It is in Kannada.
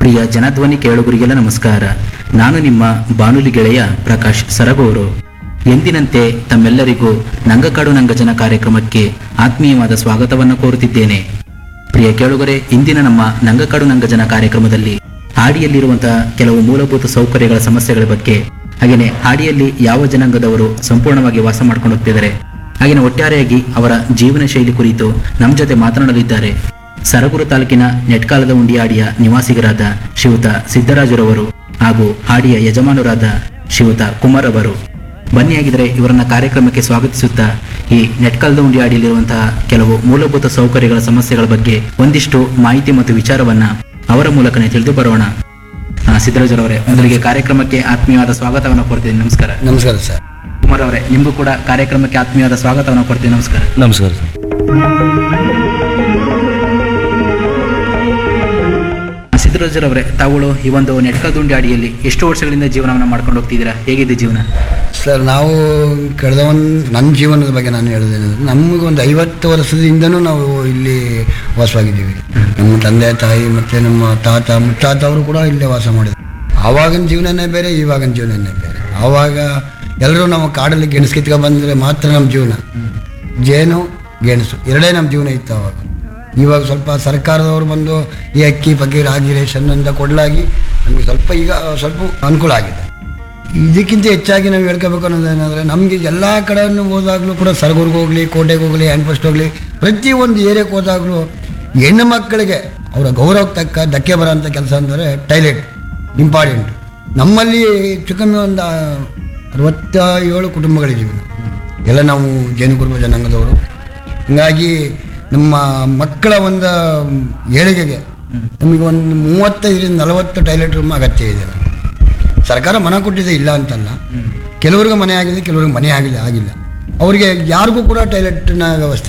ಪ್ರಿಯ ಜನಧ್ವನಿ ಕೇಳುಗರಿಗೆಲ್ಲ ನಮಸ್ಕಾರ ನಾನು ನಿಮ್ಮ ಬಾನುಲಿ ಗೆಳೆಯ ಪ್ರಕಾಶ್ ಸರಗೂರು ಎಂದಿನಂತೆ ತಮ್ಮೆಲ್ಲರಿಗೂ ನಂಗಕಾಡು ನಂಗಜನ ಕಾರ್ಯಕ್ರಮಕ್ಕೆ ಆತ್ಮೀಯವಾದ ಸ್ವಾಗತವನ್ನು ಕೋರುತ್ತಿದ್ದೇನೆ ಪ್ರಿಯ ಕೇಳುಗರೆ ಇಂದಿನ ನಮ್ಮ ನಂಗಕಾಡು ನಂಗಜನ ಕಾರ್ಯಕ್ರಮದಲ್ಲಿ ಹಾಡಿಯಲ್ಲಿರುವಂತಹ ಕೆಲವು ಮೂಲಭೂತ ಸೌಕರ್ಯಗಳ ಸಮಸ್ಯೆಗಳ ಬಗ್ಗೆ ಹಾಗೆಯೇ ಹಾಡಿಯಲ್ಲಿ ಯಾವ ಜನಾಂಗದವರು ಸಂಪೂರ್ಣವಾಗಿ ವಾಸ ಮಾಡ್ಕೊಂಡು ಹೋಗ್ತಿದ್ದಾರೆ ಹಾಗೆಯೇ ಒಟ್ಟಾರೆಯಾಗಿ ಅವರ ಜೀವನ ಶೈಲಿ ಕುರಿತು ನಮ್ಮ ಜೊತೆ ಮಾತನಾಡಲಿದ್ದಾರೆ ಸರಗೂರು ತಾಲೂಕಿನ ನೆಟ್ಕಾಲದ ಉಂಡಿಯಾಡಿಯ ನಿವಾಸಿಗರಾದ ಶ್ರೀಯುತ ಸಿದ್ದರಾಜುರವರು ಹಾಗೂ ಹಾಡಿಯ ಯಜಮಾನರಾದ ಶ್ರೀಯುತ ಕುಮಾರ್ ಅವರು ಬನ್ನಿಯಾಗಿದ್ದರೆ ಇವರನ್ನ ಕಾರ್ಯಕ್ರಮಕ್ಕೆ ಸ್ವಾಗತಿಸುತ್ತಾ ಈ ನೆಟ್ಕಾಲದ ಉಂಡಿಯಾಡಿಯಲ್ಲಿರುವಂತಹ ಕೆಲವು ಮೂಲಭೂತ ಸೌಕರ್ಯಗಳ ಸಮಸ್ಯೆಗಳ ಬಗ್ಗೆ ಒಂದಿಷ್ಟು ಮಾಹಿತಿ ಮತ್ತು ವಿಚಾರವನ್ನ ಅವರ ಮೂಲಕನೇ ತಿಳಿದು ಬರೋಣ ಆ, ಸಿದ್ದರಾಜುರವರೇ ಮೊದಲಿಗೆ ಕಾರ್ಯಕ್ರಮಕ್ಕೆ ಆತ್ಮೀಯವಾದ ಸ್ವಾಗತವನ್ನು ಕೊಡ್ತೀನಿ ನಮಸ್ಕಾರ ನಮಸ್ಕಾರ ಸರ್ ಕುಮಾರ್ ಅವರೇ ನಿಮಗೂ ಕೂಡ ಕಾರ್ಯಕ್ರಮಕ್ಕೆ ಆತ್ಮೀಯವಾದ ಸ್ವಾಗತವನ್ನು ಕೊಡ್ತೀನಿ ನಮಸ್ಕಾರ ನಮಸ್ಕಾರ ಸರ್ ಸಿದ್ದರಾಜರವರೇ ತಾವುಗಳು ಈ ಒಂದು ನೆಟ್ಕದುಂಡಿ ಅಡಿಯಲ್ಲಿ ಎಷ್ಟು ವರ್ಷಗಳಿಂದ ಜೀವನವನ್ನು ಮಾಡ್ಕೊಂಡು ಹೋಗ್ತಿದ್ದೀರಾ ಹೇಗಿದೆ ಜೀವನ ಸರ್ ನಾವು ಕಳೆದ ಒಂದು ನನ್ನ ಜೀವನದ ಬಗ್ಗೆ ನಾನು ಹೇಳೋದೇನೆಂದ್ರೆ ನಮಗೊಂದು ಐವತ್ತು ವರ್ಷದಿಂದನೂ ನಾವು ಇಲ್ಲಿ ವಾಸವಾಗಿದ್ದೀವಿ ನಮ್ಮ ತಂದೆ ತಾಯಿ ಮತ್ತು ನಮ್ಮ ತಾತ ಮುತ್ತಾತ ಅವರು ಕೂಡ ಇಲ್ಲೇ ವಾಸ ಮಾಡಿದ್ರು ಆವಾಗಿನ ಜೀವನನೇ ಬೇರೆ ಇವಾಗಿನ ಜೀವನನೇ ಬೇರೆ ಆವಾಗ ಎಲ್ಲರೂ ನಮ್ಮ ಕಾಡಲ್ಲಿ ಗೆಣಸು ಕಿತ್ಕೊಂಡು ಬಂದರೆ ಮಾತ್ರ ನಮ್ಮ ಜೀವನ ಜೇನು ಗೆಣಸು ಎರಡೇ ನಮ್ಮ ಜೀವನ ಇತ್ತು ಆವಾಗ ಇವಾಗ ಸ್ವಲ್ಪ ಸರ್ಕಾರದವರು ಬಂದು ಈ ಅಕ್ಕಿ ಪಕ್ಕಿ ರಾಗಿ ರೇಷನ್ ಅಂತ ಕೊಡಲಾಗಿ ನಮಗೆ ಸ್ವಲ್ಪ ಈಗ ಸ್ವಲ್ಪ ಅನುಕೂಲ ಆಗಿದೆ ಇದಕ್ಕಿಂತ ಹೆಚ್ಚಾಗಿ ನಾವು ಹೇಳ್ಕೋಬೇಕು ಅನ್ನೋದೇನೆಂದರೆ ನಮಗೆ ಎಲ್ಲ ಕಡೆಯನ್ನು ಹೋದಾಗಲೂ ಕೂಡ ಸರಗೂರ್ಗೆ ಹೋಗಲಿ ಕೋಟೆಗೆ ಹೋಗಲಿ ಹ್ಯಾಂಡ್ ಪೋಸ್ಟ್ ಹೋಗಲಿ ಪ್ರತಿಯೊಂದು ಏರಿಯಾಕ್ಕೆ ಹೋದಾಗಲೂ ಹೆಣ್ಣು ಮಕ್ಕಳಿಗೆ ಅವರ ಗೌರವಕ್ಕೆ ತಕ್ಕ ಧಕ್ಕೆ ಬರೋಂಥ ಕೆಲಸ ಅಂದರೆ ಟೈಲೆಟ್ ಇಂಪಾರ್ಟೆಂಟ್ ನಮ್ಮಲ್ಲಿ ಹೆಚ್ಚು ಕಮ್ಮಿ ಒಂದು ಅರವತ್ತ ಏಳು ಕುಟುಂಬಗಳಿದ್ದೀವಿ ನಾವು. ಎಲ್ಲ ನಾವು ಜೇನುಕುರುಬ ಜನಾಂಗದವರು ಹೀಗಾಗಿ ನಮ್ಮ ಮಕ್ಕಳ ಒಂದು ಏಳಿಗೆಗೆ ನಮಗೆ ಒಂದು ಮೂವತ್ತೈದರಿಂದ ನಲವತ್ತು ಟಾಯ್ಲೆಟ್ ರೂಮ್ ಅಗತ್ಯ ಇದೆ ನಮಗೆ. ಸರ್ಕಾರ ಮನ ಕೊಟ್ಟಿದೆ ಇಲ್ಲ ಅಂತಲ್ಲ ಕೆಲವ್ರಿಗೆ ಮನೆ ಆಗಿದೆ ಕೆಲವ್ರಿಗೆ ಮನೆ ಆಗಿಲ್ಲ ಆಗಿಲ್ಲ ಅವರಿಗೆ ಯಾರಿಗೂ ಕೂಡ ಟಾಯ್ಲೆಟ್ನ ವ್ಯವಸ್ಥೆ